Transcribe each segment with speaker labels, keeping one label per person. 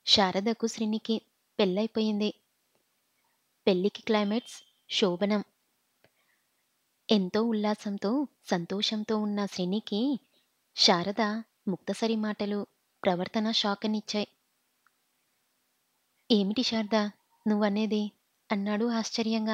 Speaker 1: శారదకు శ్రీనికి పెళ్ళైపోయింది. పెళ్ళికి క్లైమాక్స్ శోభనం. ఎంతో ఉల్లాసంతో, సంతోషంతో ఉన్న శ్రీనికి శారద ముక్తసరి మాటలు, ప్రవర్తన షాకనిచ్చాయి. ఏమిటి శారదా! నువ్వనేది? అన్నాడు ఆశ్చర్యంగా.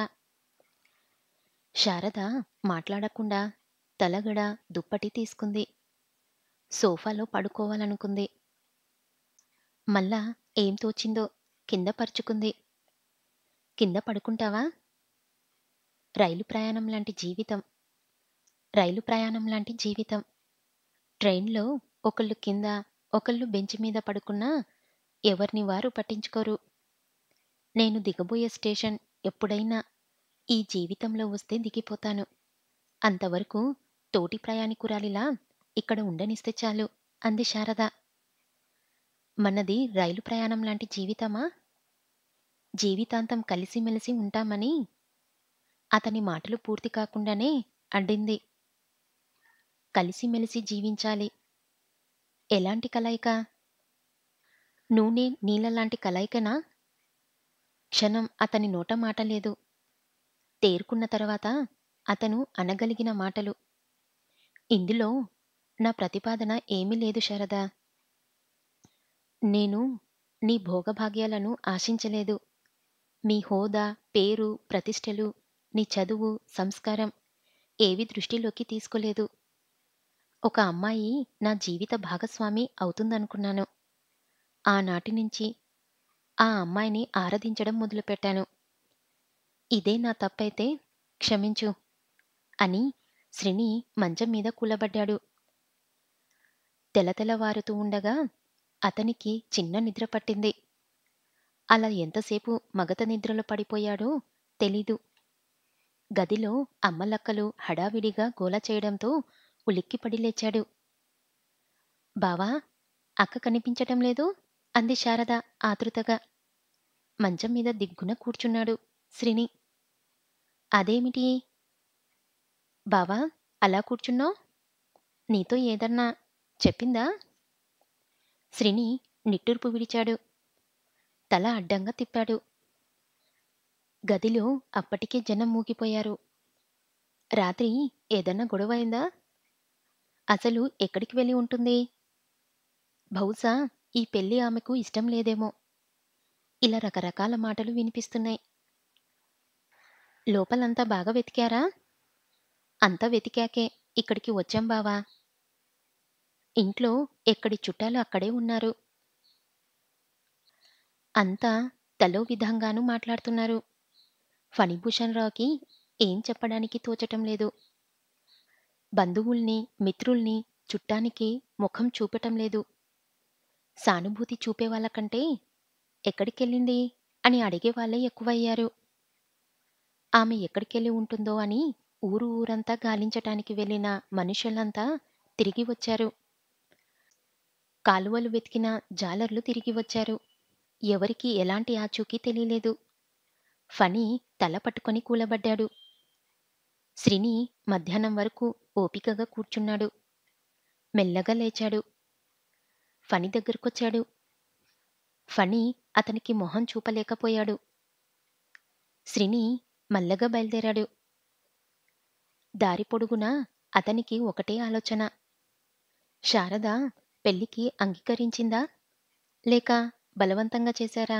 Speaker 1: శారద మాట్లాడకుండా తలగడ, దుప్పటి తీసుకుంది. సోఫాలో పడుకోవాలనుకుంది. మళ్ళా ఏం తోచిందో కింద పరుచుకుంది. కింద పడుకుంటావా? రైలు ప్రయాణం లాంటి జీవితం. రైలు ప్రయాణం లాంటి జీవితం. ట్రైన్‌లో ఒకళ్ళు కింద, ఒకళ్ళు బెంచ్ మీద పడుకున్నా ఎవర్ని వారు పట్టించుకోరు. నేను దిగబోయే స్టేషన్ ఎప్పుడైనా ఈ జీవితంలో వస్తే దిగిపోతాను. అంతవరకు తోటి ప్రయాణికురాలిలా ఇక్కడ ఉండనిస్తే చాలు అంది శారద. మనది రైలు ప్రయాణం లాంటి జీవితమా? జీవితాంతం కలిసిమెలిసి ఉంటామని అతని మాటలు పూర్తి కాకుండానే అడ్డింది. కలిసిమెలిసి జీవించాలి. ఎలాంటి కలయిక? నూనె, నీళ్ళలాంటి కలయికనా? క్షణం అతని నోట మాట లేదు. తేరుకున్న తర్వాత అతను అనగలిగిన మాటలు. ఇందులో నా ప్రతిపాదన ఏమీ లేదు శారదా! నేను నీ భోగభాగ్యాలను ఆశించలేదు. మీ హోదా, పేరు, ప్రతిష్టలు, నీ చదువు, సంస్కారం ఏవీ దృష్టిలోకి తీసుకోలేదు. ఒక అమ్మాయి నా జీవిత భాగస్వామి అవుతుందనుకున్నాను. ఆనాటి నుంచి ఆ అమ్మాయిని ఆరాధించడం మొదలుపెట్టాను. ఇదే నా తప్పైతే క్షమించు అని శ్రీని మంచం మీద కూలబడ్డాడు. తెలతెలవారుతూ ఉండగా అతనికి చిన్న నిద్ర పట్టింది. అలా ఎంతసేపు మగత నిద్రలో పడిపోయాడో తెలీదు. గదిలో అమ్మలక్కలు హడావిడిగా గోల చేయడంతో ఉలిక్కిపడి లేచాడు. బావా! అక్క కనిపించటం లేదు? అంది శారద ఆతృతగా. మంచం మీద దిగ్గున కూర్చున్నాడు శ్రీని. అదేమిటి? బావా! అలా కూర్చున్నావ్? నీతో ఏదన్నా చెప్పిందా? శ్రీని నిట్టూర్పు విడిచాడు. తల అడ్డంగా తిప్పాడు. గదిలో అప్పటికే జనం మూగిపోయారు. రాత్రి ఏదన్నా గొడవైందా? అసలు ఎక్కడికి వెళ్ళి ఉంటుంది? బహుశా ఈ పెళ్ళి ఆమెకు ఇష్టం లేదేమో! ఇలా రకరకాల మాటలు వినిపిస్తున్నాయి. లోపలంతా బాగా వెతికారా? అంతా వెతికాకే ఇక్కడికి వచ్చాం బావా! ఇంట్లో ఎక్కడి చుట్టాలు అక్కడే ఉన్నారు. అంతా తలో విధంగానూ మాట్లాడుతున్నారు. ఫణిభూషణరావుకి ఏం చెప్పడానికి తోచటం లేదు. బంధువుల్ని, మిత్రుల్ని, చుట్టానికి ముఖం చూపటం లేదు. సానుభూతి చూపేవాళ్ళకంటే ఎక్కడికెళ్ళింది అని అడిగేవాళ్ళే ఎక్కువయ్యారు. ఆమె ఎక్కడికెళ్ళి ఉంటుందో అని ఊరు ఊరంతా గాలించటానికి వెళ్ళిన మనుషులంతా తిరిగి వచ్చారు. కాలువలు వెతికిన జాలర్లు తిరిగి వచ్చారు. ఎవరికీ ఎలాంటి ఆచూకీ తెలియలేదు. ఫణి తల పట్టుకొని కూలబడ్డాడు. శ్రీని మధ్యాహ్నం వరకు ఓపికగా కూర్చున్నాడు. మెల్లగా లేచాడు. ఫణి దగ్గరకొచ్చాడు. ఫణి అతనికి మొహం చూపలేకపోయాడు. శ్రీని మెల్లగా బయలుదేరాడు. దారి పొడుగునా అతనికి ఒకటే ఆలోచన. శారద పెళ్ళికి అంగీకరించిందా? లేక బలవంతంగా చేశారా?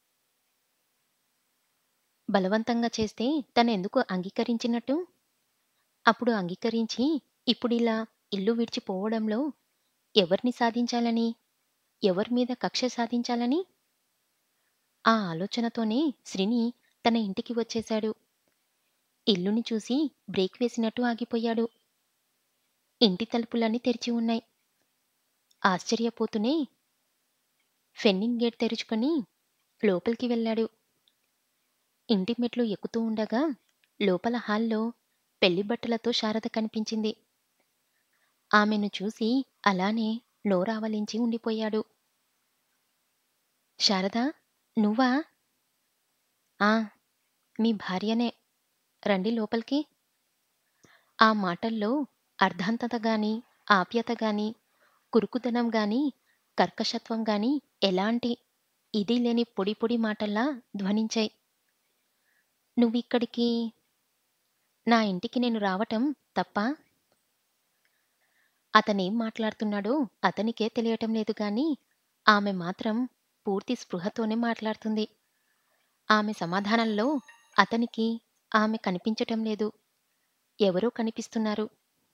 Speaker 1: బలవంతంగా చేస్తే తనెందుకు అంగీకరించినట్టు? అప్పుడు అంగీకరించి ఇప్పుడిలా ఇల్లు విడిచి పోవడంలో ఎవర్ని సాధించాలని? ఎవర్మీద కక్ష సాధించాలని? ఆ ఆలోచనతోనే శ్రీని తన ఇంటికి వచ్చేశాడు. ఇల్లుని చూసి బ్రేక్ వేసినట్టు ఆగిపోయాడు. ఇంటి తలుపులన్నీ తెరిచి ఉన్నాయి. ఆశ్చర్యపోతూనే ఫెన్సింగ్ గేట్ తెరుచుకొని లోపలికి వెళ్ళాడు. ఇంటి మెట్లు ఎక్కుతూ ఉండగా లోపల హాల్లో పెళ్లిబట్టలతో శారద కనిపించింది. ఆమెను చూసి అలానే నోరావలించి ఉండిపోయాడు. శారదా! నువ్వా? ఆ! మీ భార్యనే. రండి లోపలికి. ఆ మాటల్లో అర్ధాంతత గాని, ఆప్యాయత గాని, కురుకుదనం గాని, కర్కశత్వం గాని ఎలాంటి ఇది లేని పొడి పొడి మాటల్లా ధ్వనించాయి నువ్విక్కడికి నా ఇంటికి నేను రావటం తప్పా అతనేం మాట్లాడుతున్నాడో అతనికే తెలియటం లేదు గాని ఆమె మాత్రం పూర్తి స్పృహతోనే మాట్లాడుతుంది ఆమె సమాధానంలో అతనికి ఆమె కనిపించటం లేదు ఎవరో కనిపిస్తున్నారు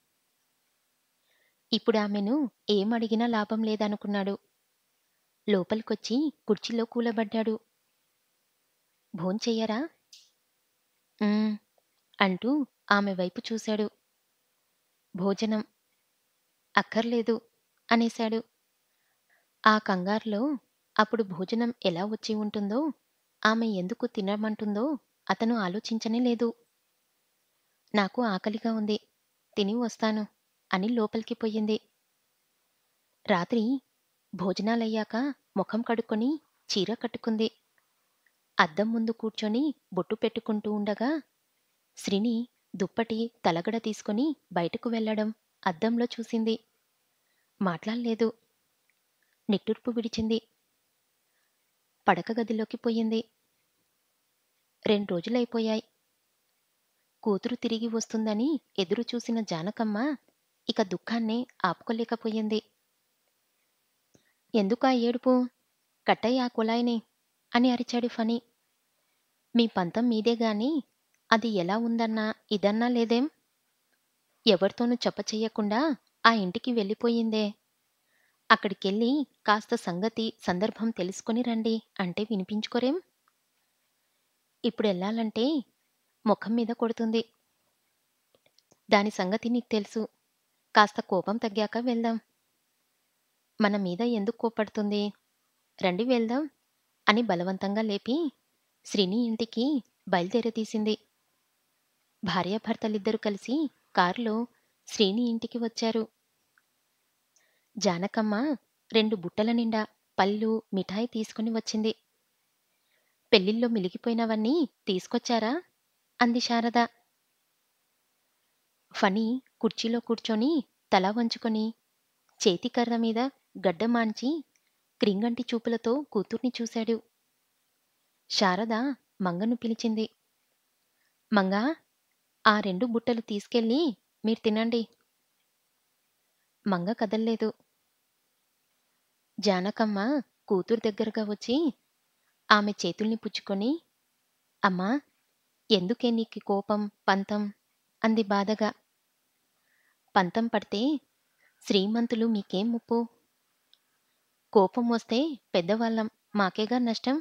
Speaker 1: ఇప్పుడు ఆమెను ఏమడిగినా లాభం లేదనుకున్నాడు లోపలికొచ్చి కుర్చీలో కూలబడ్డాడు భోంచెయ్యరా "ఉమ్" అంటూ ఆమె వైపు చూశాడు భోజనం అక్కర్లేదు అనేశాడు ఆ కంగారులో అప్పుడు భోజనం ఎలా వచ్చి ఉంటుందో ఆమె ఎందుకు తినమంటుందో అతను ఆలోచించనే లేదు నాకు ఆకలిగా ఉంది తిని వస్తాను అని లోపలికి పోయింది రాత్రి భోజనాలయ్యాక ముఖం కడుక్కొని చీర కట్టుకుంది అద్దం ముందు కూర్చొని బొట్టు పెట్టుకుంటూ ఉండగా శ్రీని దుప్పటి తలగడ తీసుకొని బయటకు వెళ్ళడం అద్దంలో చూసింది మాట్లాడలేదు నిట్టూర్పు విడిచింది పడక గదిలోకి పోయింది రెండు రోజులైపోయాయి కూతురు తిరిగి వస్తుందని ఎదురు చూసిన జానకమ్మ ఇక దుఃఖాన్ని ఆపుకోలేకపోయింది ఎందుకా ఏడుపు కట్టయ్య ఆ కుళాయిని అని అరిచాడు ఫణి మీ పంతం మీదే గాని అది ఎలా ఉందన్నా ఇదన్నా లేదేం ఎవరితోనూ చెప్పచెయ్యకుండా ఆ ఇంటికి వెళ్ళిపోయిందే అక్కడికెళ్ళి కాస్త సంగతి సందర్భం తెలుసుకొని రండి అంటే వినిపించుకోరేం ఇప్పుడు వెళ్ళాలంటే ముఖం మీద కొడుతుంది దాని సంగతి నీకు తెలుసు కాస్త కోపం తగ్గాక వెళ్దాం మన మీద ఎందుకు కోపడుతుంది రండి వెళ్దాం అని బలవంతంగా లేపి శ్రీని ఇంటికి బయలుదేరతీసింది భార్యాభర్తలిద్దరూ కలిసి కారులో శ్రీని ఇంటికి వచ్చారు జానకమ్మ రెండు బుట్టల నిండా పళ్ళు మిఠాయి తీసుకుని వచ్చింది పెళ్లిల్లో మిలిగిపోయినవన్నీ తీసుకొచ్చారా అంది శారద ఫణి కుర్చీలో కూర్చొని తల వంచుకొని చేతికర్ర మీద గడ్డ మాంచి క్రింగంటి చూపులతో కూతుర్ని చూశాడు శారద మంగను పిలిచింది మంగా ఆ రెండు బుట్టలు తీసుకెళ్ళి మీరు తినండి మంగ కదల్లేదు జానకమ్మ కూతురు దగ్గరగా వచ్చి ఆమె చేతుల్ని పుచ్చుకొని అమ్మా ఎందుకే నీకు కోపం పంతం అంది బాధగా పంతం పడితే శ్రీమంతులు మీకేం ముప్పు కోపం వస్తే పెద్దవాళ్ళం మాకేగా నష్టం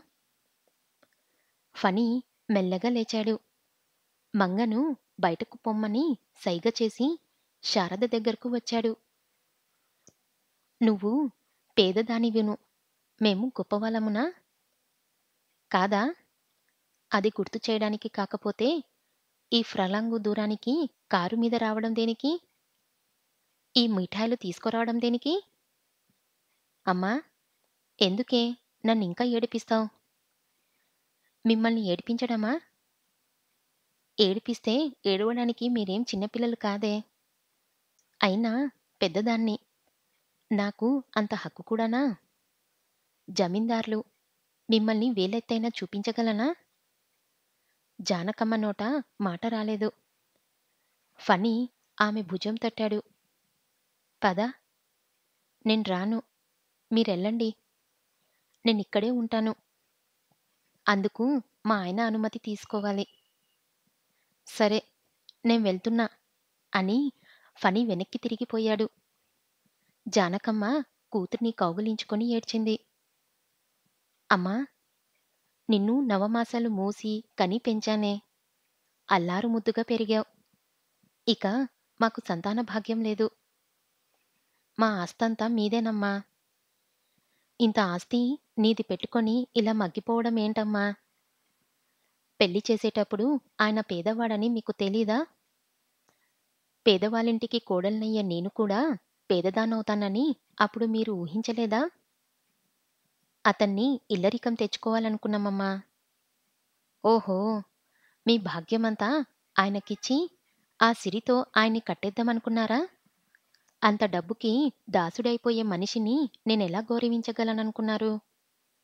Speaker 1: ఫణి మెల్లగా లేచాడు మంగను బయటకు పొమ్మని సైగ చేసి శారద దగ్గరకు వచ్చాడు నువ్వు పేదదానివిను మేము గొప్పవాళ్ళమునా కాదా అది గుర్తు చేయడానికి కాకపోతే ఈ ఫ్రలాంగు దూరానికి కారు మీద రావడం దేనికి ఈ మిఠాయిలు తీసుకురావడం దేనికి అమ్మా ఎందుకే నన్ను ఇంకా ఏడిపిస్తావు మిమ్మల్ని ఏడిపించడమా ఏడిపిస్తే ఏడవడానికి మీరేం చిన్నపిల్లలు కాదే అయినా పెద్దదాన్ని నాకు అంత హక్కు కూడానా జమీందార్లు మిమ్మల్ని వేలెత్తైనా చూపించగలనా జానకమ్మ నోట మాట రాలేదు ఫణి ఆమె భుజం తట్టాడు పద నేను రాను మీరెళ్ళండి నేనిక్కడే ఉంటాను అందుకు మా ఆయన అనుమతి తీసుకోవాలి సరే నేను వెళ్తున్నా అని ఫణి వెనక్కి తిరిగిపోయాడు జానకమ్మ కూతుర్ని కౌగులించుకొని ఏడ్చింది అమ్మా నిన్ను నవమాసాలు మోసి కని పెంచానే అల్లారు ముద్దుగా పెరిగావు ఇక మాకు సంతాన భాగ్యం లేదు మా ఆస్తంతా మీదేనమ్మా ఇంత ఆస్తి నీది పెట్టుకొని ఇలా మగ్గిపోవడం ఏంటమ్మా పెళ్లి చేసేటప్పుడు ఆయన పేదవాడని మీకు తెలీదా పేదవాళ్ళింటికి కోడల్నయ్యే నేను కూడా పేదదానవుతానని అప్పుడు మీరు ఊహించలేదా అతన్ని ఇల్లరికం తెచ్చుకోవాలనుకున్నామమ్మా ఓహో మీ భాగ్యమంతా ఆయనకిచ్చి ఆ సిరితో ఆయన్ని కట్టేద్దామనుకున్నారా అంత డబ్బుకి దాసుడైపోయే మనిషిని నేనెలా గౌరవించగలననుకున్నారు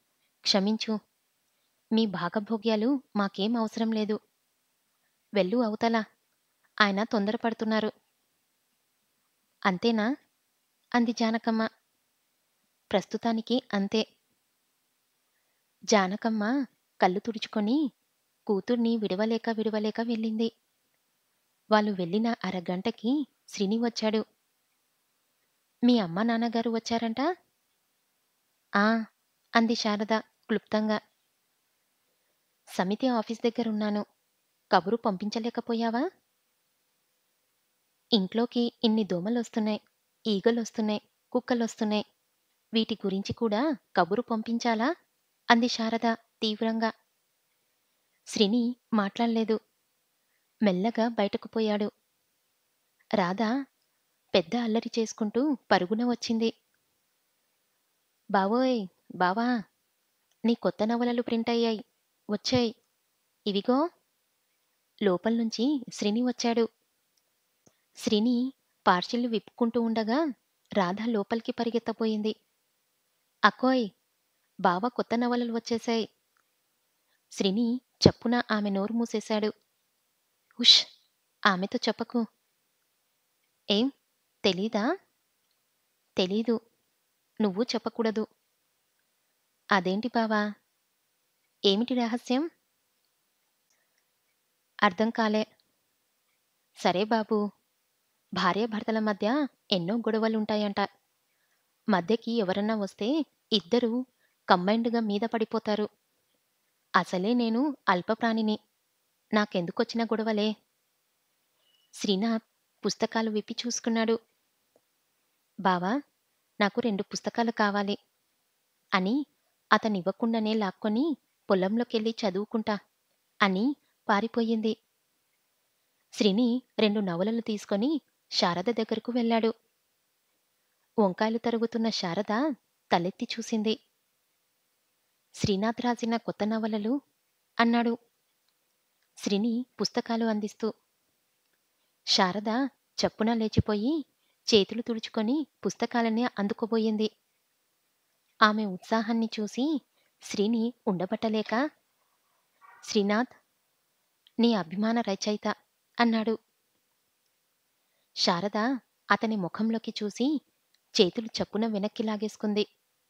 Speaker 1: క్షమించు మీ భాగభోగ్యాలు మాకేం అవసరం లేదు వెళ్ళు అవతల ఆయన తొందరపడుతున్నారు అంతేనా అంది జానకమ్మ ప్రస్తుతానికి అంతే జానకమ్మ కళ్ళు తుడుచుకొని కూతుర్ని విడవలేక విడవలేక వెళ్ళింది వాళ్ళు వెళ్ళిన అరగంటకి శ్రీని వచ్చాడు మీ అమ్మ నాన్నగారు వచ్చారంట ఆ అంది శారద క్లుప్తంగా సమితి ఆఫీస్ దగ్గరున్నాను కబురు పంపించలేకపోయావా ఇంట్లోకి ఇన్ని దోమలొస్తున్నాయి ఈగలొస్తున్నాయి కుక్కలొస్తున్నాయి వీటి గురించి కూడా కబురు పంపించాలా అంది శారద తీవ్రంగా శ్రీని మాట్లాడలేదు మెల్లగా బయటకు పోయాడు రాధ పెద్ద అల్లరి చేసుకుంటూ పరుగున వచ్చింది బావోయ్ బావా నీ కొత్త నవలలు ప్రింట్ అయ్యాయి వచ్చాయి ఇవిగో లోపల్నుంచి శ్రీని వచ్చాడు శ్రీని పార్చిళ్ళు విప్పుకుంటూ ఉండగా రాధ లోపలికి పరిగెత్తపోయింది అకోయ్ బావ కొత్త నవలలు వచ్చేశాయి శ్రీని చప్పున ఆమె నోరు మూసేశాడు ఉష్ ఆమెతో చెప్పకు ఏం తెలీదా తెలీదు నువ్వు చెప్పకూడదు అదేంటి బావా ఏమిటి రహస్యం అర్థం కాలే సరే బాబు భార్యాభర్తల మధ్య ఎన్నో గొడవలుంటాయంట మధ్యకి ఎవరన్నా వస్తే ఇద్దరూ కంబైండ్గా మీద పడిపోతారు అసలే నేను అల్పప్రాణిని నాకెందుకొచ్చిన గొడవలే శ్రీనాథ్ పుస్తకాలు విప్పి చూసుకున్నాడు బావా నాకు రెండు పుస్తకాలు కావాలి అని అతనివ్వకుండానే లాక్కొని పొలంలోకెళ్ళి చదువుకుంటా అని పారిపోయింది శ్రీని రెండు నవలలు తీసుకొని శారద దగ్గరకు వెళ్ళాడు వంకాయలు తరుగుతున్న శారద తలెత్తి చూసింది శ్రీనాథ్ రాసిన కొత్త నవలలు అన్నాడు శ్రీని పుస్తకాలు అందిస్తూ శారద చప్పున లేచిపోయి చేతులు తుడుచుకొని పుస్తకాలని అందుకోబోయింది ఆమె ఉత్సాహాన్ని చూసి శ్రీని ఉండబట్టలేక శ్రీనాథ్ నీ అభిమాన రచయిత అన్నాడు శారద అతని ముఖంలోకి చూసి చేతులు చప్పున వెనక్కి లాగేసుకుంది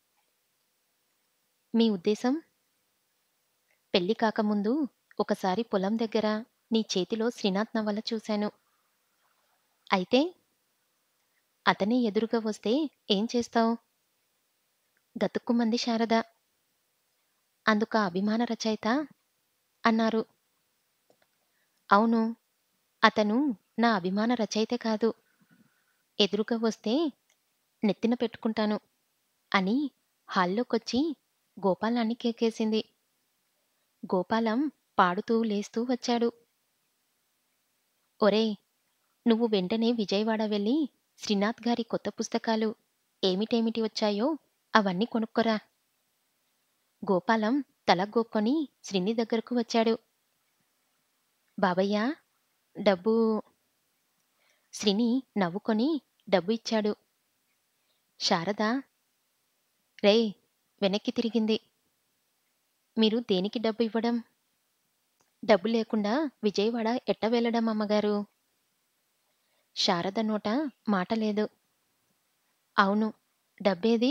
Speaker 1: మీ ఉద్దేశం పెళ్లి కాకముందు ఒకసారి పొలం దగ్గర నీ చేతిలో శ్రీనాథ్ నవల చూశాను అయితే అతనే ఎదురుగా వస్తే ఏం చేస్తావు గతుక్కుమంది శారద అందుక అభిమాన రచయిత అన్నారు అవును అతను నా అభిమాన రచయిత కాదు ఎదురుగా వస్తే నెత్తిన పెట్టుకుంటాను అని హాల్లోకొచ్చి గోపాలాన్ని కేకేసింది గోపాలం పాడుతూ లేస్తూ వచ్చాడు ఒరేయ్ నువ్వు వెంటనే విజయవాడ వెళ్ళి శ్రీనాథ్ గారి కొత్త పుస్తకాలు ఏమిటేమిటి వచ్చాయో అవన్నీ కొనుక్కోరా గోపాలం తల గోక్కొని శ్రీని దగ్గరకు వచ్చాడు బాబయ్య డబ్బు శ్రీని నవ్వుకొని డబ్బు ఇచ్చాడు శారద రే వెనక్కి తిరిగింది మీరు దేనికి డబ్బు ఇవ్వడం డబ్బు లేకుండా విజయవాడ ఎట్ట వెళ్ళడం అమ్మగారు శారద నోట మాట లేదు అవును డబ్బేది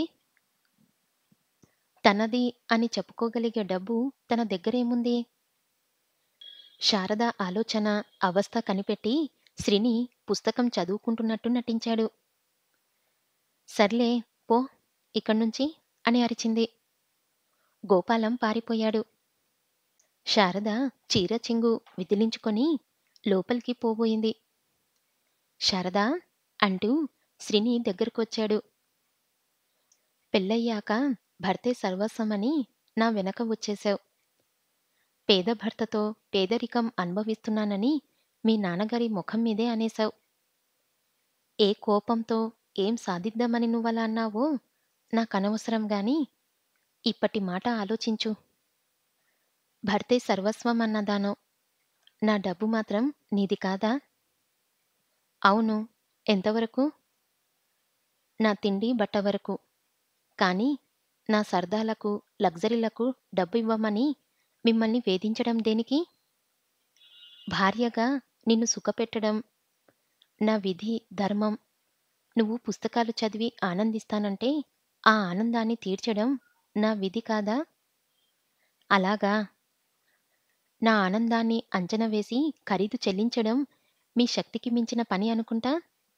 Speaker 1: తనది అని చెప్పుకోగలిగే డబ్బు తన దగ్గరేముంది శారద ఆలోచన అవస్థ కనిపెట్టి శ్రీని పుస్తకం చదువుకుంటున్నట్టు నటించాడు సర్లే పో ఇక్కడ్నుంచి అని అరిచింది గోపాలం పారిపోయాడు శారద చీర చెంగు విదిలించుకొని లోపలికి పోబోయింది శారదా అంటూ శ్రీని దగ్గరకొచ్చాడు పెళ్ళయ్యాక భర్తే సర్వస్వమని నా వెనక వచ్చేశావు పేద భర్తతో పేదరికం అనుభవిస్తున్నానని మీ నాన్నగారి ముఖం మీదే అనేశావు ఏ కోపంతో ఏం సాధిద్దామని నువ్వలా అన్నావో నాకనవసరం గాని ఇప్పటి మాట ఆలోచించు భర్తే సర్వస్వం అన్నదానో నా డబ్బు మాత్రం నీది కాదా అవును ఎంతవరకు నా తిండి బట్ట వరకు కానీ నా సరదాలకు, లగ్జరీలకు డబ్బు ఇవ్వమని మిమ్మల్ని వేధించడం దేనికి? భార్యగా నిన్ను సుఖపెట్టడం నా విధి, ధర్మం. నువ్వు పుస్తకాలు చదివి ఆనందిస్తానంటే, ఆ ఆనందాన్ని తీర్చడం నా విధి కాదా? అలాగా? నా ఆనందాన్ని అంచనా వేసి ఖరీదు చెల్లించడం మీ శక్తికి మించిన పని అనుకుంటా?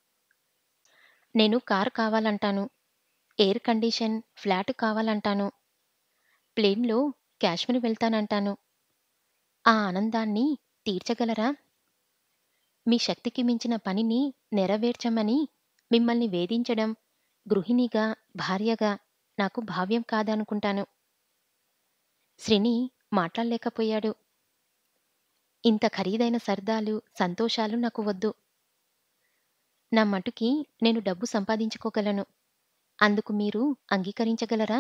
Speaker 1: నేను కారు కావాలంటాను. ఎయిర్ కండిషన్ ఫ్లాట్ కావాలంటాను. ప్లేన్‌లో కాశ్మీర్ వెళ్తానంటాను. ఆ ఆనందాన్ని తీర్చగలరా? మీ శక్తికి మించిన పనిని నెరవేర్చమని మిమ్మల్ని వేధించడం గృహిణిగా, భార్యగా నాకు భావ్యం కాదనుకుంటాను. శ్రీని మాట్లాడలేకపోయాడు. ఇంత ఖరీదైన సరదాలు, సంతోషాలు నాకు వద్దు. నా మటుకి నేను డబ్బు సంపాదించుకోగలను. అందుకు మీరు అంగీకరించగలరా?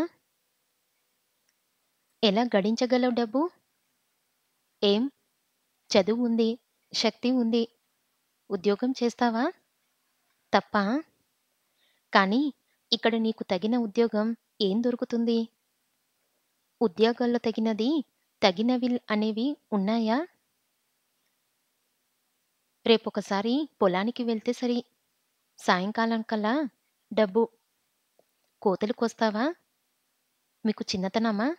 Speaker 1: ఎలా గడించగలవు డబ్బు? ఏం? చదువు ఉంది. శక్తి ఉంది. ఉద్యోగం చేస్తావా? తప్పా? కానీ ఇక్కడ నీకు తగిన ఉద్యోగం ఏం దొరుకుతుంది? ఉద్యోగాల్లో తగినది, తగినవి అనేవి ఉన్నాయా? రేపొకసారి పొలానికి వెళ్తే సరి. సాయంకాలంకల్లా డబ్బు. కోతలు కోస్తావా? మీకు చిన్నతనమా?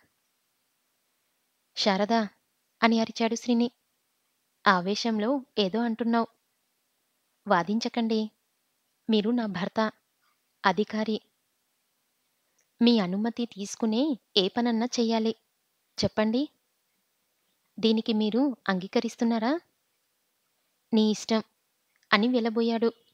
Speaker 1: శారదా! అని అరిచాడు శ్రీని. ఆవేశంలో ఏదో అంటున్నావు. వాదించకండి. మీరు నా భర్త. అధికారి. మీ అనుమతి తీసుకునే ఏ పనన్నా చెయ్యాలి. చెప్పండి. దీనికి మీరు అంగీకరిస్తున్నారా? నీ ఇష్టం అని వెళ్లబోయాడు.